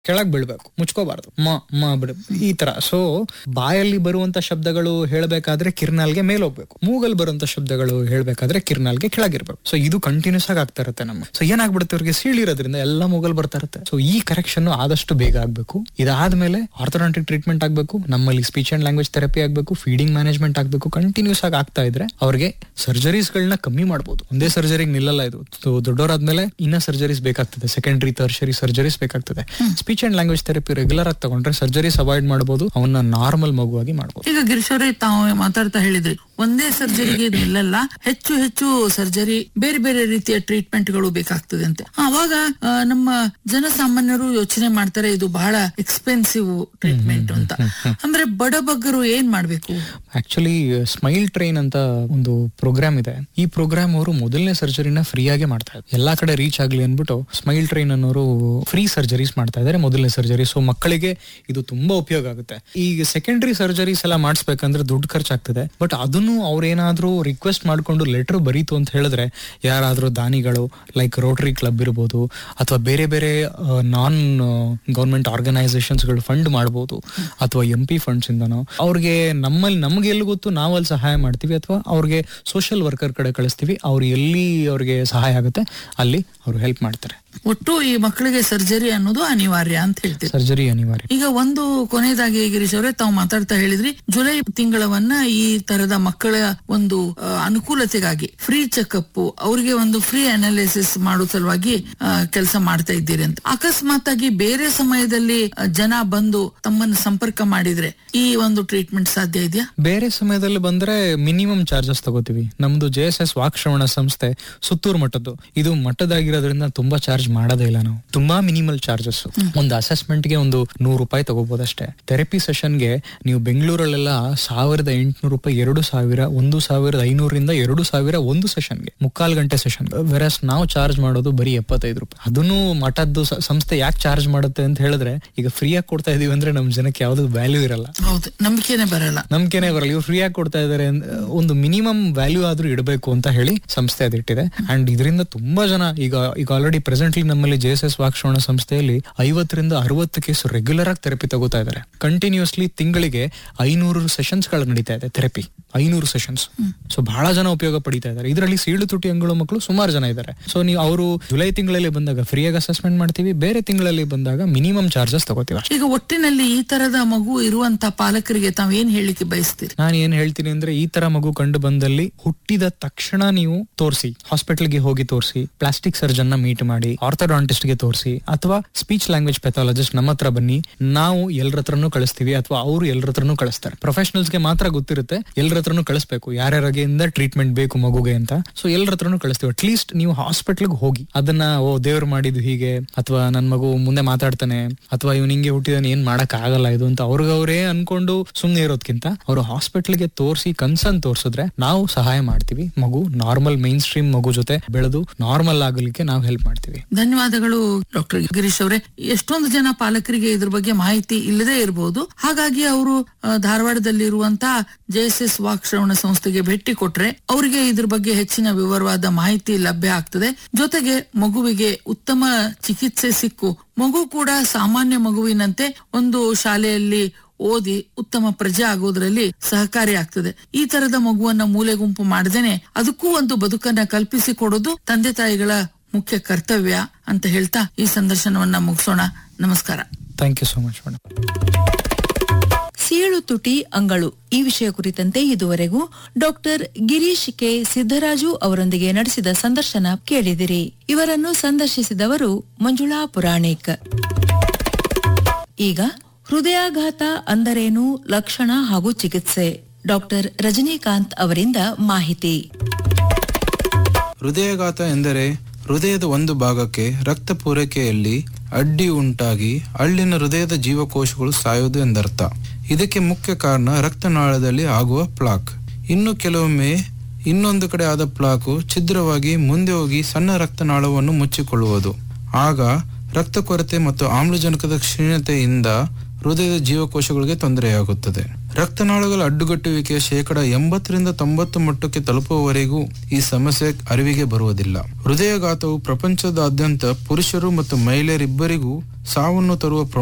ಕೆಳಗ್ ಬೀಳ್ಬೇಕು ಮುಚ್ಕೋಬಾರ್ದು ಮ ಮ ಬಿಡ ಈ ತರ ಸೊ ಬಾಯಲ್ಲಿ ಬರುವಂತ ಶಬ್ದಗಳು ಹೇಳ್ಬೇಕಾದ್ರೆ ಕಿರ್ನಾಲ್ಗೆ ಮೇಲ್ ಹೋಗ್ಬೇಕು ಮೂಗಲ್ ಬರುವಂತ ಶಬ್ದಗಳು ಹೇಳ್ಬೇಕಾದ್ರೆ ಕಿರ್ನಾಲ್ಗೆ ಕೆಳಗಿರ್ಬೇಕು ಸೊ ಇದು ಕಂಟಿನ್ಯೂಸ್ ಆಗಿ ಆಗ್ತಾ ಇರುತ್ತೆ ನಮ್ಮ ಸೊ ಏನಾಗ್ಬಿಡುತ್ತೆ ಅವ್ರಿಗೆ ಸೀಳಿರೋದ್ರಿಂದ ಎಲ್ಲ ಮೂಗಲ್ ಬರ್ತಾ ಇರುತ್ತೆ ಸೊ ಈ ಕರೆಕ್ಷನ್ ಆದಷ್ಟು ಬೇಗ ಆಗ್ಬೇಕು ಇದಾದ್ಮೇಲೆ ಆರ್ಥೋಡಾಂಟಿಕ್ ಟ್ರೀಟ್ಮೆಂಟ್ ಆಗ್ಬೇಕು ನಮ್ಮಲ್ಲಿ ಸ್ಪೀಚ್ ಅಂಡ್ ಲ್ಯಾಂಗ್ವೇಜ್ ಥೆರಪಿ ಆಗ್ಬೇಕು ಫೀಡಿಂಗ್ ಮ್ಯಾನೇಜ್ಮೆಂಟ್ ಆಗ್ಬೇಕು ಕಂಟಿನ್ಯೂಸ್ ಆಗಿ ಆಗ್ತಾ ಇದ್ರೆ ಅವ್ರಿಗೆ ಸರ್ಜರೀಸ್ ಗಳನ್ನ ಕಮ್ಮಿ ಮಾಡ್ಬೋದು ಒಂದೇ ಸರ್ಜರಿಗೆ ನಿಲ್ಲಲ್ಲ ಇದು So, ದೊಡ್ಡವರಾದ್ಮೇಲೆ ಇನ್ನ ಸರ್ಜರೀಸ್ ಬೇಕಾಗ್ತದೆ ಸೆಕೆಂಡರಿ ಟರ್ಷರಿ ಸರ್ಜರೀಸ್ ಬೇಕಾಗ್ತದೆ speech and language therapy regular ಆಗಿ ತಗೊಂಡ್ರೆ ಸರ್ಜರೀಸ್ ಅವಾಯ್ಡ್ ಮಾಡಬಹುದು ಅವನ್ನ ನಾರ್ಮಲ್ ಮಗುವಾಗಿ ಮಾಡಬಹುದು ಈಗ ಗಿರೀಶ್ ಅವರೇ ತಾವು ಮಾತಾಡ್ತಾ ಹೇಳಿದ್ರಿ ಒಂದೇ ಸರ್ಜರಿಗೆ ನಿಲ್ಲಲ್ಲ ಹೆಚ್ಚು ಹೆಚ್ಚು ಸರ್ಜರಿ ಬೇರೆ ಬೇರೆ ರೀತಿಯ ಟ್ರೀಟ್ಮೆಂಟ್ ಗಳು ಬೇಕಾಗ್ತದೆ ಅಂತ ಅವಾಗ ಆ, ನಮ್ಮ ಜನಸಾಮಾನ್ಯರು ಯೋಚನೆ ಮಾಡ್ತಾರೆ ಇದು ಬಹಳ ಎಕ್ಸ್ಪೆನ್ಸಿವ್ ಟ್ರೀಟ್ಮೆಂಟ್ ಅಂತ ಅಂದ್ರೆ ಬಡಬಗ್ಗರು ಏನ್ ಮಾಡ್ಬೇಕು ಆಕ್ಚುಲಿ ಸ್ಮೈಲ್ ಟ್ರೈನ್ ಅಂತ ಒಂದು ಪ್ರೋಗ್ರಾಮ್ ಇದೆ ಈ ಪ್ರೋಗ್ರಾಮ್ ಅವರು ಮೊದಲನೇ ಸರ್ಜರಿನ ಫ್ರೀ ಆಗಿ ಮಾಡ್ತಾ ಇದ್ದಾರೆ ಎಲ್ಲಾ ಕಡೆ ರೀಚ್ ಆಗ್ಲಿ ಅನ್ಬಿಟ್ಟು ಸ್ಮೈಲ್ ಟ್ರೈನ್ ಅನ್ನೋರು ಫ್ರೀ ಸರ್ಜರೀಸ್ ಮಾಡ್ತಾ ಇದ್ದಾರೆ ಮೊದಲನೇ ಸರ್ಜರಿ ಸೊ ಮಕ್ಕಳಿಗೆ ಇದು ತುಂಬಾ ಉಪಯೋಗ ಆಗುತ್ತೆ ಈಗ ಸೆಕೆಂಡರಿ ಸರ್ಜರೀಸ್ ಎಲ್ಲ ಮಾಡಿಸ್ಬೇಕಂದ್ರೆ ದುಡ್ಡು ಖರ್ಚಾಗ್ತದೆ ಬಟ್ ಅದನ್ನು ಅವ್ರೇನಾದ್ರೂ ರಿಕ್ವೆಸ್ಟ್ ಮಾಡ್ಕೊಂಡು ಲೆಟರ್ ಬರೀತು ಅಂತ ಹೇಳಿದ್ರೆ ಯಾರಾದ್ರೂ ದಾನಿಗಳು ಲೈಕ್ ರೋಟರಿ ಕ್ಲಬ್ ಇರ್ಬೋದು ಅಥವಾ ಬೇರೆ ಬೇರೆ ನಾನ್ ಗೌರ್ಮೆಂಟ್ ಆರ್ಗನೈಸೇಷನ್ಸ್ ಗಳು ಫಂಡ್ ಮಾಡ್ಬೋದು ಅಥವಾ ಎಂ ಪಿ ಫಂಡ್ಸ್ ಇಂದನೋ ಅವ್ರಿಗೆ ನಮ್ಮಲ್ಲಿ ನಮ್ಗೆ ಎಲ್ಲಿ ಗೊತ್ತು ನಾವಲ್ಲಿ ಸಹಾಯ ಮಾಡ್ತೀವಿ ಅಥವಾ ಅವ್ರಿಗೆ ಸೋಷಿಯಲ್ ವರ್ಕರ್ ಕಡೆ ಕಳಿಸ್ತೀವಿ ಅವ್ರು ಎಲ್ಲಿ ಅವ್ರಿಗೆ ಸಹಾಯ ಆಗುತ್ತೆ ಅಲ್ಲಿ ಅವ್ರು ಹೆಲ್ಪ್ ಮಾಡ್ತಾರೆ ಒಟ್ಟು ಈ ಮಕ್ಕಳಿಗೆ ಸರ್ಜರಿ ಅನ್ನೋದು ಅನಿವಾರ್ಯ ಅಂತ ಹೇಳ್ತೀವಿ ಸರ್ಜರಿ ಅನಿವಾರ್ಯ ಈಗ ಒಂದು ಕೊನೆಯದಾಗಿ ಗಿರೀಶ್ ಅವರೇ ತಾವು ಮಾತಾಡ್ತಾ ಹೇಳಿದ್ರಿ ಜುಲೈ ತಿಂಗಳವನ್ನ ಈ ತರದ ಮಕ್ಕಳ ಒಂದು ಆ, ಅನುಕೂಲತೆಗಾಗಿ ಫ್ರೀ ಚೆಕಪ್ ಅವರಿಗೆ ಒಂದು ಫ್ರೀ ಅನಾಲಿಸಿಸ್ ಮಾಡೋ ಸಲುವಾಗಿ ಕೆಲಸ ಮಾಡ್ತಾ ಇದ್ದೀರಿ ಅಂತ ಅಕಸ್ಮಾತ್ ಆಗಿ ಬೇರೆ ಸಮಯದಲ್ಲಿ ಆ, ಜನ ಬಂದು ತಮ್ಮನ್ನು ಸಂಪರ್ಕ ಮಾಡಿದ್ರೆ ಈ ಒಂದು ಟ್ರೀಟ್ಮೆಂಟ್ ಸಾಧ್ಯ ಇದೆಯಾ ಬೇರೆ ಸಮಯದಲ್ಲಿ ಬಂದ್ರೆ ಮಿನಿಮಮ್ ಚಾರ್ಜಸ್ ತಗೋತೀವಿ ನಮ್ದು ಜೆ ಎಸ್ ಎಸ್ ವಾಕ್ಶ್ರವಣ ಸಂಸ್ಥೆ ಸುತ್ತೂರು ಮಠದ್ದು ಇದು ಮಠದಾಗಿರೋದ್ರಿಂದ ತುಂಬಾ ಚಾರ್ಜ್ ಮಾಡೋದೇ ಇಲ್ಲ ನಾವು ತುಂಬಾ ಮಿನಿಮಲ್ ಚಾರ್ಜಸ್ ಒಂದು ಅಸೆಸ್ಮೆಂಟ್ ಗೆ ಒಂದು ನೂರು ರೂಪಾಯಿ ತಗೋಬಹುದು ಅಷ್ಟೇ ಥೆರಪಿ ಸೆಷನ್ಗೆ ನೀವು ಬೆಂಗಳೂರಲ್ಲೆಲ್ಲ ಸಾವಿರದ ಎಂಟುನೂರು ರೂಪಾಯಿ ಎರಡು ಸಾವಿರ ಒಂದು ಸಾವಿರದ ಐನೂರಿಂದ ಎರಡು ಸಾವಿರ ಒಂದು ಸೆಷನ್ಗೆ ಮುಕ್ಕಾಲ್ ಗಂಟೆ ಸೆಷನ್ ವೆರಸ್ ನಾವು ಚಾರ್ಜ್ ಮಾಡೋದು ಬರೀ ಎಪ್ಪತ್ತೈದು ರೂಪಾಯಿ ಅದನ್ನು ಮಠದ್ದು ಸ- ಸಂಸ್ಥೆ ಯಾಕೆ ಚಾರ್ಜ್ ಮಾಡುತ್ತೆ ಅಂತ ಹೇಳಿದ್ರೆ ಈಗ ಫ್ರೀಯಾಗಿ ಕೊಡ್ತಾ ಇದೀವಿ ಅಂದ್ರೆ ನಮ್ ಜನಕ್ಕೆ ಯಾವ್ದು ವ್ಯಾಲ್ಯೂ ಇರಲ್ಲ ಹೌದು ನಂಬಿಕೆನೆ ಬರಲ್ಲ ನಂಬಿಕೆನೆ ಬರಲ್ಲ ಇವ್ರು ಫ್ರೀಯಾಗಿ ಕೊಡ್ತಾ ಇದಾರೆ ಅಂದ್- ಒಂದು ಮಿನಿಮಮ್ ವ್ಯಾಲ್ಯೂ ಆದ್ರೂ ಇಡಬೇಕು ಅಂತ ಹೇಳಿ ಸಂಸ್ಥೆ ಅದಿಟ್ಟಿದೆ ಅಂಡ್ ಇದರಿಂದ ತುಂಬಾ ಜನ ಈಗ ಈಗ ಆಲ್ರೆಡಿ ಪ್ರೆಸೆಂಟ್ಲಿ ನಮ್ಮಲ್ಲಿ ಜೆ ಎಸ್ ಎಸ್ ವಾಕ್ಶ್ರವಣ ಸಂಸ್ಥೆಯಲ್ಲಿ ಐವತ್ತರಿಂದ ಅರವತ್ತು ಕೇಸ್ ರೆಗ್ಯುಲರ್ ಆಗಿ ಥೆರಪಿ ತಗೋತಾ ಇದ್ದಾರೆ ಕಂಟಿನ್ಯೂಸ್ಲಿ ತಿಂಗಳಿಗೆ ಐನೂರು ಸೆಷನ್ಸ್ ಗಳು ನಡೀತಾ ಇದೆ ಥೆರಪಿ ಐನೂರು ಸೆಷನ್ಸ್ ಸೊ ಬಹಳ ಜನ ಉಪಯೋಗ ಪಡಿತಾ ಇದ್ದಾರೆ ಇದರಲ್ಲಿ ಸೀಳು ತುಟಿ ಅಂಗಳು ಮಕ್ಕಳು ಸುಮಾರು ಜನ ಇದ್ದಾರೆ ಸೊ ನೀವು ಅವರು ಜುಲೈ ತಿಂಗಳಲ್ಲಿ ಬಂದಾಗ ಫ್ರೀಯಾಗಿ ಅಸೆಸ್ಮೆಂಟ್ ಮಾಡ್ತೀವಿ ಬೇರೆ ತಿಂಗಳಲ್ಲಿ ಬಂದಾಗ ಮಿನಿಮಮ್ ಚಾರ್ಜಸ್ ತಗೋತೀವಿ ಅಷ್ಟೇ ಈಗ ಒಟ್ಟಿನಲ್ಲಿ ಈ ತರದ ಮಗು ಇರುವಂತ ಪಾಲಕರಿಗೆ ತಾವ್ ಏನ್ ಹೇಳಿಕೆ ಬಯಸ್ತೀರಿ ನಾನು ಏನ್ ಹೇಳ್ತೀನಿ ಅಂದ್ರೆ ಈ ತರ ಮಗು ಕಂಡು ಬಂದಲ್ಲಿ ಹುಟ್ಟಿದ ತಕ್ಷಣ ನೀವು ತೋರಿಸಿ ಹಾಸ್ಪಿಟಲ್ಗೆ ಹೋಗಿ ತೋರಿಸಿ ಪ್ಲಾಸ್ಟಿಕ್ ಸರ್ಜನ್ ನ ಮೀಟ್ ಮಾಡಿ ಆರ್ಥೋಡಾಂಟಿಸ್ಟ್ ಗೆ ತೋರಿಸಿ ಅಥವಾ ಸ್ಪೀಚ್ ಲ್ಯಾಂಗ್ವೇಜ್ ಪೆಥಾಲಜಿಸ್ಟ್ ನಮ್ಮ ಹತ್ರ ಬನ್ನಿ ನಾವು ಎಲ್ಲರ ಹತ್ರನೂ ಕಳಿಸ್ತೀವಿ ಅಥವಾ ಅವರು ಎಲ್ಲರ ಹತ್ರನೂ ಕಳಿಸ್ತಾರೆ ಪ್ರೊಫೆಷನಲ್ಸ್ ಗೆ ಮಾತ್ರ ಗೊತ್ತಿರುತ್ತೆ ಎಲ್ಲರ ಹತ್ರನೂ ಕಳಿಸ್ಬೇಕು ಯಾರ್ಯಾರಿಗೆಯಿಂದ ಟ್ರೀಟ್ಮೆಂಟ್ ಬೇಕು ಮಗುಗೆ ಅಂತ ಸೊ ಎಲ್ಲರ ಹತ್ರನೂ ಕಳಿಸ್ತೀವಿ ಅಟ್ಲೀಸ್ಟ್ ನೀವು ಹಾಸ್ಪಿಟಲ್ಗೆ ಹೋಗಿ ಅದನ್ನ ಓ ದೇವ್ರು ಮಾಡಿದ್ದು ಹೀಗೆ ಅಥವಾ ನನ್ ಮಗು ಮುಂದೆ ಮಾತಾಡ್ತಾನೆ ಅಥವಾ ಇವ್ನು ಹಿಂಗೆ ಹುಟ್ಟಿದಾನೆ ಏನ್ ಮಾಡಕ್ ಆಗಲ್ಲ ಇದು ಅಂತ ಅವ್ರಿಗವ್ರೇ ಅನ್ಕೊಂಡು ಸುಮ್ನೆ ಇರೋದ್ಕಿಂತ ಅವರು ಹಾಸ್ಪಿಟಲ್ಗೆ ತೋರಿಸಿ ಕನ್ಸರ್ನ್ ತೋರಿಸಿದ್ರೆ ನಾವು ಸಹಾಯ ಮಾಡ್ತೀವಿ ಮಗು ನಾರ್ಮಲ್ ಮೈನ್ ಸ್ಟ್ರೀಮ್ ಮಗು ಜೊತೆ ಬೆಳೆದು ನಾರ್ಮಲ್ ಆಗಲಿಕ್ಕೆ ನಾವು ಹೆಲ್ಪ್ ಮಾಡ್ತೀವಿ ಧನ್ಯವಾದಗಳು ಡಾಕ್ಟರ್ ಗಿರೀಶ್ ಅವರೇ ಎಷ್ಟೊಂದು ಜನ ಪಾಲಕರಿಗೆ ಇದ್ರ ಬಗ್ಗೆ ಮಾಹಿತಿ ಇಲ್ಲದೆ ಇರಬಹುದು ಹಾಗಾಗಿ ಅವರು ಧಾರವಾಡದಲ್ಲಿರುವಂತಹ ಜೆ ಎಸ್ ಎಸ್ ವಾಕ್ಶ್ರವಣ ಸಂಸ್ಥೆಗೆ ಭೇಟಿ ಕೊಟ್ರೆ ಅವರಿಗೆ ಇದ್ರ ಬಗ್ಗೆ ಹೆಚ್ಚಿನ ವಿವರವಾದ ಮಾಹಿತಿ ಲಭ್ಯ ಆಗ್ತದೆ ಜೊತೆಗೆ ಮಗುವಿಗೆ ಉತ್ತಮ ಚಿಕಿತ್ಸೆ ಸಿಕ್ಕು ಮಗು ಕೂಡ ಸಾಮಾನ್ಯ ಮಗುವಿನಂತೆ ಒಂದು ಶಾಲೆಯಲ್ಲಿ ಓದಿ ಉತ್ತಮ ಪ್ರಜೆ ಆಗೋದ್ರಲ್ಲಿ ಸಹಕಾರಿ ಆಗ್ತದೆ ಈ ತರದ ಮಗುವನ್ನ ಮೂಲೆ ಗುಂಪು ಮಾಡದೇನೆ ಅದಕ್ಕೂ ಒಂದು ಬದುಕನ್ನ ಕಲ್ಪಿಸಿ ಕೊಡೋದು ತಂದೆ ತಾಯಿಗಳ ಮುಖ್ಯ ಕರ್ತವ್ಯ ಅಂತ ಹೇಳ್ತಾ ಈ ಸಂದರ್ಶನವನ್ನ ಮುಗಿಸೋಣ ನಮಸ್ಕಾರ thank you so much madam ಸೀಳು ತುಟಿ ಅಂಗಳು ಈ ವಿಷಯ ಕುರಿತಂತೆ ಇದುವರೆಗೂ ಡಾಕ್ಟರ್ ಗಿರೀಶ್ ಕೆ ಸಿದ್ದರಾಜು ಅವರೊಂದಿಗೆ ನಡೆಸಿದ ಸಂದರ್ಶನ ಕೇಳಿದಿರಿ ಇವರನ್ನು ಸಂದರ್ಶಿಸಿದವರು ಮಂಜುಳಾ ಪುರಾಣಿಕ್ ಈಗ ಹೃದಯಾಘಾತ ಅಂದರೇನು ಲಕ್ಷಣ ಹಾಗೂ ಚಿಕಿತ್ಸೆ ಡಾಕ್ಟರ್ ರಜನಿಕಾಂತ್ ಅವರಿಂದ ಮಾಹಿತಿ ಹೃದಯಾಘಾತ ಎಂದರೆ ಹೃದಯದ ಒಂದು ಭಾಗಕ್ಕೆ ರಕ್ತ ಪೂರೈಕೆಯಲ್ಲಿ ಅಡ್ಡಿ ಉಂಟಾಗಿ ಅಲ್ಲಿನ ಹೃದಯದ ಜೀವಕೋಶಗಳು ಸಾಯುವುದು ಎಂದರ್ಥ ಇದಕ್ಕೆ ಮುಖ್ಯ ಕಾರಣ ರಕ್ತನಾಳದಲ್ಲಿ ಆಗುವ ಪ್ಲಾಕ್ ಇನ್ನು ಕೆಲವೊಮ್ಮೆ ಇನ್ನೊಂದು ಕಡೆ ಆದ ಪ್ಲಾಕು ಛಿದ್ರವಾಗಿ ಮುಂದೆ ಹೋಗಿ ಸಣ್ಣ ರಕ್ತನಾಳವನ್ನು ಮುಚ್ಚಿಕೊಳ್ಳುವುದು ಆಗ ರಕ್ತ ಕೊರತೆ ಮತ್ತು ಆಮ್ಲಜನಕದ ಕ್ಷೀಣತೆಯಿಂದ ಹೃದಯದ ಜೀವಕೋಶಗಳಿಗೆ ತೊಂದರೆಯಾಗುತ್ತದೆ ರಕ್ತನಾಳಗಳ ಅಡ್ಡುಗಟ್ಟುವಿಕೆಯ ಶೇಕಡ ಎಂಬತ್ತರಿಂದ ತೊಂಬತ್ತು ಮಟ್ಟಕ್ಕೆ ತಲುಪುವವರೆಗೂ ಈ ಸಮಸ್ಯೆ ಅರಿವಿಗೆ ಬರುವುದಿಲ್ಲ ಹೃದಯಘಾತವು ಪ್ರಪಂಚದಾದ್ಯಂತ ಪುರುಷರು ಮತ್ತು ಮಹಿಳೆಯರಿಬ್ಬರಿಗೂ ಸಾವನ್ನು ತರುವ